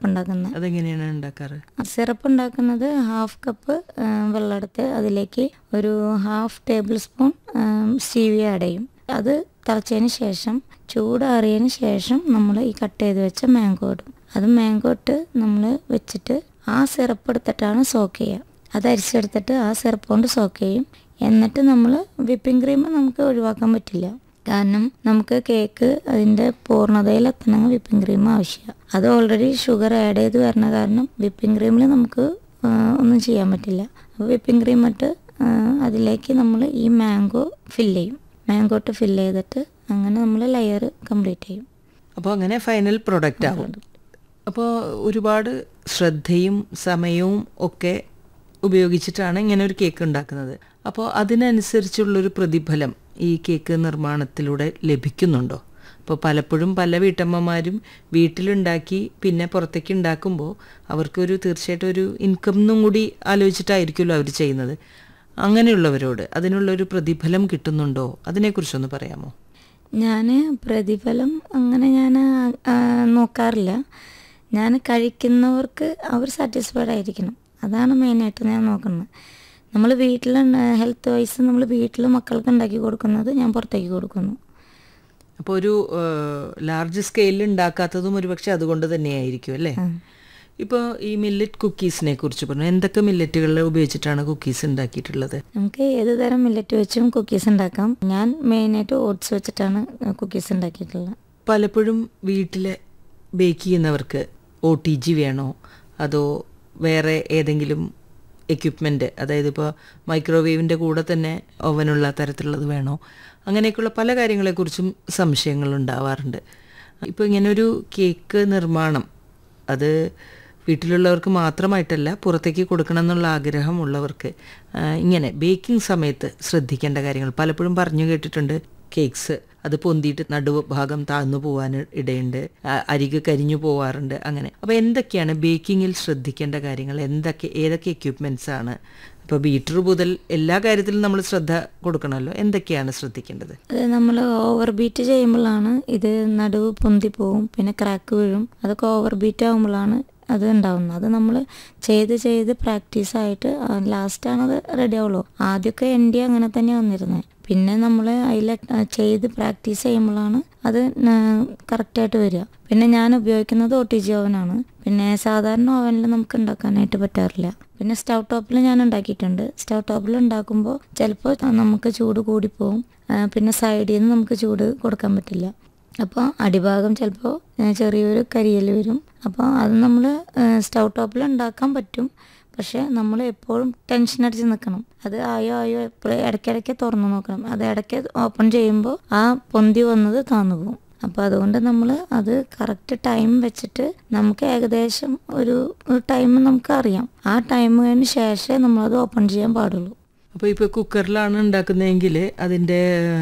ഉണ്ടാക്കുന്നത് അതെങ്ങനെയാണ് ഉണ്ടാക്കാറ് സിറപ്പ് ഉണ്ടാക്കുന്നത് ഹാഫ് കപ്പ് വെള്ളം എടുത്ത് അതിലേക്ക് ഒരു half tablespoon stevia add ചെയ്യും അത് തിളച്ചതിന് ശേഷം ചൂടാറിയതിന് ശേഷം നമ്മൾ ഈ കട്ട് ചെയ്ത് വെച്ച മാംഗോ ഇടും അത് മാംഗോ ഇട്ട് നമ്മൾ വെച്ചിട്ട് ആ സിറപ്പ് എടുത്തിട്ടാണ് സോക്ക് ചെയ്യുക അത് അരിച്ചെടുത്തിട്ട് ആ സിറപ്പ് കൊണ്ട് സോക്ക് ചെയ്യും എന്നിട്ട് നമ്മൾ വിപ്പിംഗ് ക്രീം നമുക്ക് ഒഴിവാക്കാൻ പറ്റില്ല കാരണം നമുക്ക് കേക്ക് അതിൻ്റെ പൂർണ്ണതയിൽ എത്തണമെങ്കിൽ വിപ്പിംഗ് ക്രീം ആവശ്യമാണ് അത് ഓൾറെഡി ഷുഗർ ആഡ് ചെയ്ത് വരണ കാരണം വിപ്പിംഗ് ക്രീമിൽ നമുക്ക് ആ, ഒന്നും ചെയ്യാൻ പറ്റില്ല അപ്പോൾ വിപ്പിംഗ് ക്രീം ഇട്ട് ആ, അതിലേക്ക് നമ്മൾ ഈ മാംഗോ ഫില്ല് ചെയ്യും മാംഗോ ഇട്ട് ഫില്ല് ചെയ്തിട്ട് അങ്ങനെ നമ്മൾ ലെയർ കംപ്ലീറ്റ് ചെയ്യും അപ്പോൾ അങ്ങനെ ഫൈനൽ പ്രൊഡക്റ്റ് ആവും അപ്പോൾ ഒരുപാട് ശ്രദ്ധയും സമയവും ഒക്കെ ഉപയോഗിച്ചിട്ടാണ് ഇങ്ങനെ ഒരു കേക്ക് ഉണ്ടാക്കുന്നത് അപ്പോൾ അതിനനുസരിച്ചുള്ളൊരു പ്രതിഫലം ഈ കേക്ക് നിർമ്മാണത്തിലൂടെ ലഭിക്കുന്നുണ്ടോ അപ്പോൾ പലപ്പോഴും പല വീട്ടമ്മമാരും വീട്ടിലുണ്ടാക്കി പിന്നെ പുറത്തേക്ക് ഉണ്ടാക്കുമ്പോൾ അവർക്കൊരു തീർച്ചയായിട്ടും ഒരു ഇൻകം എന്നും കൂടി ആലോചിച്ചിട്ടായിരിക്കുമല്ലോ അവർ ചെയ്യുന്നത് അങ്ങനെയുള്ളവരോട് അതിനുള്ളൊരു പ്രതിഫലം കിട്ടുന്നുണ്ടോ അതിനെക്കുറിച്ചൊന്ന് പറയാമോ ഞാൻ പ്രതിഫലം അങ്ങനെ ഞാൻ നോക്കാറില്ല ഞാൻ കഴിക്കുന്നവർക്ക് അവർ സാറ്റിസ്ഫൈഡ് ആയിരിക്കണം അതാണ് മെയിനായിട്ട് ഞാൻ നോക്കുന്നത് നമ്മൾ വീട്ടിൽ ഹെൽത്ത് വൈസ് നമ്മൾ വീട്ടിൽ മക്കൾക്ക് ഉണ്ടാക്കി കൊടുക്കുന്നത് ഞാൻ പുറത്തേക്ക് കൊടുക്കുന്നു അപ്പോൾ ഒരു ലാർജ് സ്കെയിലിൽ ഉണ്ടാക്കാത്തതും ഒരുപക്ഷെ അതുകൊണ്ട് തന്നെയായിരിക്കും അല്ലേ ഇപ്പോൾ ഈ മില്ലറ്റ് കുക്കീസിനെ കുറിച്ച് പറഞ്ഞു എന്തൊക്കെ മില്ലറ്റുകൾ ഉപയോഗിച്ചിട്ടാണ് കുക്കീസ് ഉണ്ടാക്കിയിട്ടുള്ളത് നമുക്ക് ഏത് തരം മില്ലറ്റ് വെച്ചും കുക്കീസ് ഉണ്ടാക്കാം ഞാൻ മെയിനായിട്ട് ഓട്സ് വെച്ചിട്ടാണ് കുക്കീസ് ഉണ്ടാക്കിയിട്ടുള്ളത് പലപ്പോഴും വീട്ടിൽ ബേക്ക് ചെയ്യുന്നവർക്ക് ഒ ടി ജി വേണോ അതോ വേറെ ഏതെങ്കിലും എക്യുപ്മെൻറ്റ് അതായത് ഇപ്പോൾ മൈക്രോവേവിൻ്റെ കൂടെ തന്നെ ഓവനുള്ള തരത്തിലുള്ളത് വേണോ അങ്ങനെയൊക്കെയുള്ള പല കാര്യങ്ങളെക്കുറിച്ചും സംശയങ്ങൾ ഉണ്ടാവാറുണ്ട് ഇപ്പോൾ ഇങ്ങനൊരു കേക്ക് നിർമ്മാണം അത് വീട്ടിലുള്ളവർക്ക് മാത്രമായിട്ടല്ല പുറത്തേക്ക് കൊടുക്കണം എന്നുള്ള ആഗ്രഹമുള്ളവർക്ക് ആ, ഇങ്ങനെ ബേക്കിംഗ് സമയത്ത് ശ്രദ്ധിക്കേണ്ട കാര്യങ്ങൾ പലപ്പോഴും പറഞ്ഞു കേട്ടിട്ടുണ്ട് കേക്ക്സ് അത് പൊന്തിയിട്ട് നടുവ് ഭാഗം താഴ്ന്നു പോകാൻ ഇടയുണ്ട് ആ, അരികെ കരിഞ്ഞു പോവാറുണ്ട് അങ്ങനെ അപ്പോൾ എന്തൊക്കെയാണ് ബേക്കിങ്ങിൽ ശ്രദ്ധിക്കേണ്ട കാര്യങ്ങൾ എന്തൊക്കെ ഏതൊക്കെ എക്യുപ്മെൻറ്റ്സ് ആണ് ഇപ്പോൾ ബീറ്റർ മുതൽ എല്ലാ കാര്യത്തിലും നമ്മൾ ശ്രദ്ധ കൊടുക്കണമല്ലോ എന്തൊക്കെയാണ് ശ്രദ്ധിക്കേണ്ടത് അത് നമ്മൾ ഓവർ ബീറ്റ് ചെയ്യുമ്പോഴാണ് ഇത് നടുവ് പൊന്തി പോവും പിന്നെ ക്രാക്ക് വീഴും അതൊക്കെ ഓവർ ബീറ്റ് ആകുമ്പോഴാണ് അത് ഉണ്ടാവുന്നത് അത് നമ്മൾ ചെയ്ത് ചെയ്ത് പ്രാക്ടീസ് ആയിട്ട് ലാസ്റ്റാണ് അത് റെഡി ആവുള്ളൂ ആദ്യമൊക്കെ എൻ്റെ അങ്ങനെ തന്നെ വന്നിരുന്നത് പിന്നെ നമ്മൾ അതിൽ ചെയ്ത് പ്രാക്ടീസ് ചെയ്യുമ്പോഴാണ് അത് കറക്റ്റായിട്ട് വരിക പിന്നെ ഞാൻ ഉപയോഗിക്കുന്നത് ഒ ടി ജി ഓവനാണ് പിന്നെ സാധാരണ ഓവനിൽ നമുക്ക് ഉണ്ടാക്കാനായിട്ട് പറ്റാറില്ല പിന്നെ സ്റ്റൗ ടോപ്പിൽ ഞാൻ ഉണ്ടാക്കിയിട്ടുണ്ട് സ്റ്റൗ ടോപ്പിൽ ഉണ്ടാക്കുമ്പോൾ ചിലപ്പോൾ നമുക്ക് ചൂട് കൂടിപ്പോവും ആ, പിന്നെ സൈഡിൽ നിന്ന് നമുക്ക് ചൂട് കൊടുക്കാൻ പറ്റില്ല അപ്പോൾ അടിഭാഗം ചിലപ്പോൾ ചെറിയൊരു കരിയൽ വരും അപ്പോൾ അത് നമ്മൾ സ്റ്റൗ ടോപ്പിൽ ഉണ്ടാക്കാൻ പറ്റും പക്ഷെ നമ്മൾ എപ്പോഴും ടെൻഷൻ അടിച്ച് നിൽക്കണം അത് ആയോ ആയോ എപ്പോഴും ഇടയ്ക്കിടയ്ക്ക് തുറന്നു നോക്കണം അത് ഇടയ്ക്ക് ഓപ്പൺ ചെയ്യുമ്പോൾ ആ പൊന്തി വന്നത് താന്നു പോകും അപ്പോൾ അതുകൊണ്ട് നമ്മൾ അത് കറക്റ്റ് ടൈം വെച്ചിട്ട് നമുക്ക് ഏകദേശം ഒരു ടൈം നമുക്ക് അറിയാം ആ ടൈമിന് ശേഷമേ നമ്മളത് ഓപ്പൺ ചെയ്യാൻ പാടുള്ളൂ അപ്പോൾ ഇപ്പോൾ കുക്കറിലാണ് ഉണ്ടാക്കുന്നതെങ്കിൽ അതിൻ്റെ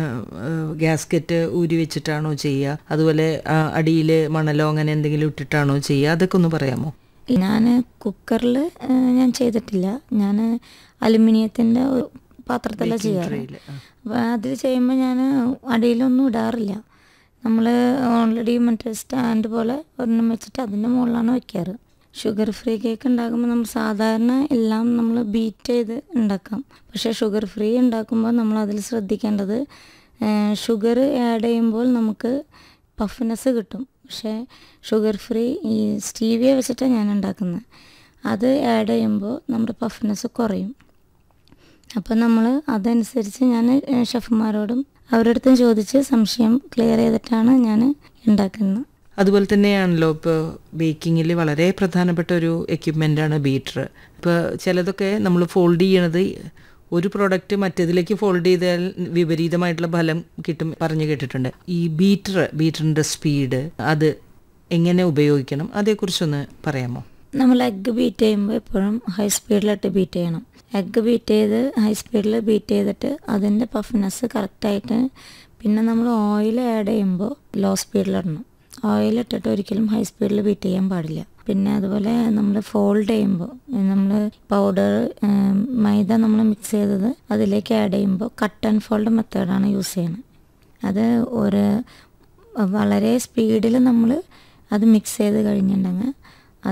ഗ്യാസ്കറ്റ് ഊരി വെച്ചിട്ടാണോ ചെയ്യുക അതുപോലെ അടിയിൽ മണലോ അങ്ങനെ എന്തെങ്കിലും ഇട്ടിട്ടാണോ ചെയ്യുക അതൊക്കെ ഒന്ന് പറയാമോ ഞാൻ കുക്കറിൽ ഞാൻ ചെയ്തിട്ടില്ല ഞാൻ അലുമിനിയത്തിൻ്റെ പാത്രത്തിലാണ് ചെയ്യാറ് ട്രേയിൽ അപ്പോൾ അതിൽ ചെയ്യുമ്പോൾ ഞാൻ അടിയിലൊന്നും ഇടാറില്ല നമ്മൾ ഓൾറെഡി മറ്റേ സ്റ്റാൻഡ് പോലെ ഒരെണ്ണം വെച്ചിട്ട് അതിൻ്റെ മുകളിലാണ് വെക്കാറ് ഷുഗർ ഫ്രീ കേക്ക് ഉണ്ടാക്കുമ്പോൾ നമ്മൾ സാധാരണ എല്ലാം നമ്മൾ ബീറ്റ് ചെയ്ത് ഉണ്ടാക്കാം പക്ഷേ ഷുഗർ ഫ്രീ ഉണ്ടാക്കുമ്പോൾ നമ്മൾ അതിൽ ശ്രദ്ധിക്കേണ്ടത് ഷുഗർ ആഡ് ചെയ്യുമ്പോൾ നമുക്ക് പഫ്നെസ് കിട്ടും പക്ഷേ ഷുഗർ ഫ്രീ ഈ സ്റ്റീവിയ വെച്ചിട്ടാണ് ഞാൻ ഉണ്ടാക്കുന്നത് അത് ആഡ് ചെയ്യുമ്പോൾ നമ്മുടെ പഫ്നെസ് കുറയും അപ്പം നമ്മൾ അതനുസരിച്ച് ഞാൻ ഷെഫുമാരോടും അവരുടെ അടുത്തും ചോദിച്ച് സംശയം ക്ലിയർ ചെയ്തിട്ടാണ് ഞാൻ ഉണ്ടാക്കുന്നത് അതുപോലെ തന്നെയാണല്ലോ ഇപ്പോൾ ബേക്കിങ്ങിൽ വളരെ പ്രധാനപ്പെട്ട ഒരു എക്യുപ്മെൻ്റാണ് ബീറ്റർ ഇപ്പോൾ ചിലതൊക്കെ നമ്മൾ ഫോൾഡ് ചെയ്യണത് ഒരു പ്രോഡക്റ്റ് മറ്റേതിലേക്ക് ഫോൾഡ് ചെയ്താൽ വിപരീതമായിട്ടുള്ള ഫലം കിട്ടും പറഞ്ഞു കേട്ടിട്ടുണ്ട് ഈ ബീറ്റർ ബീറ്ററിൻ്റെ സ്പീഡ് അത് എങ്ങനെ ഉപയോഗിക്കണം അതേക്കുറിച്ചൊന്ന് പറയാമോ നമ്മൾ എഗ്ഗ് ബീറ്റ് ചെയ്യുമ്പോൾ എപ്പോഴും ഹൈ സ്പീഡിലിട്ട് ബീറ്റ് ചെയ്യണം എഗ്ഗ് ബീറ്റ് ചെയ്ത് ഹൈ സ്പീഡിൽ ബീറ്റ് ചെയ്തിട്ട് അതിൻ്റെ പഫ്നെസ് കറക്റ്റായിട്ട് പിന്നെ നമ്മൾ ഓയിൽ ആഡ് ചെയ്യുമ്പോൾ ലോ സ്പീഡിലിടണം ഓയിൽ ഇട്ടിട്ട് ഒരിക്കലും ഹൈ സ്പീഡിൽ ബീറ്റ് ചെയ്യാൻ പാടില്ല പിന്നെ അതുപോലെ നമ്മൾ ഫോൾഡ് ചെയ്യുമ്പോൾ നമ്മൾ പൗഡർ മൈദ നമ്മൾ മിക്സ് ചെയ്തത് അതിലേക്ക് ആഡ് ചെയ്യുമ്പോൾ കട്ട് ആൻഡ് ഫോൾഡ് മെത്തേഡാണ് യൂസ് ചെയ്യുന്നത് അത് ഒരു വളരെ സ്പീഡിൽ നമ്മൾ അത് മിക്സ് ചെയ്ത് കഴിഞ്ഞിട്ടുണ്ടെങ്കിൽ